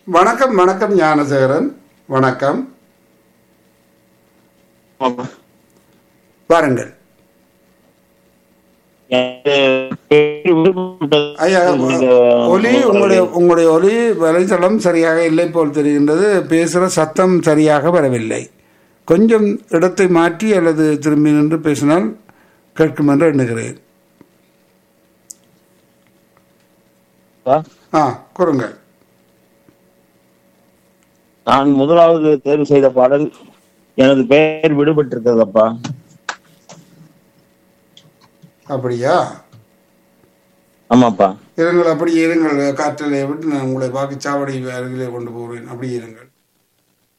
வணக்கம் வணக்கம் ஞானசேகரன் வணக்கம் ஆமா. வாருங்கள் எனக்கு பேர் விருப்பப்பட்டது ஐயா நீங்க ஒலி உங்களுடைய உங்களுடைய ஒலி வலைத்தளம் சரியாக இல்லை போல் தெரிகின்றது பேசுகிற சத்தம் சரியாக வரவில்லை கொஞ்சம் இடத்தை மாற்றி அல்லது திரும்பி நின்று பேசினால் கேட்கும் என்று எண்ணுகிறேன் அப்பா, ஆ கூறுங்கள் நான் முதலாவது தேர்வு செய்த பாடல் எனது பெயர் விடுபட்டிருக்கிறதப்பா அப்படியா ஆமாப்பா இருங்கள் அப்படி இருங்கள் காற்றலை விட்டு நான் உங்களை வாக்குச்சாவடி அருகிலே கொண்டு போகிறேன் அப்படி இருங்கள்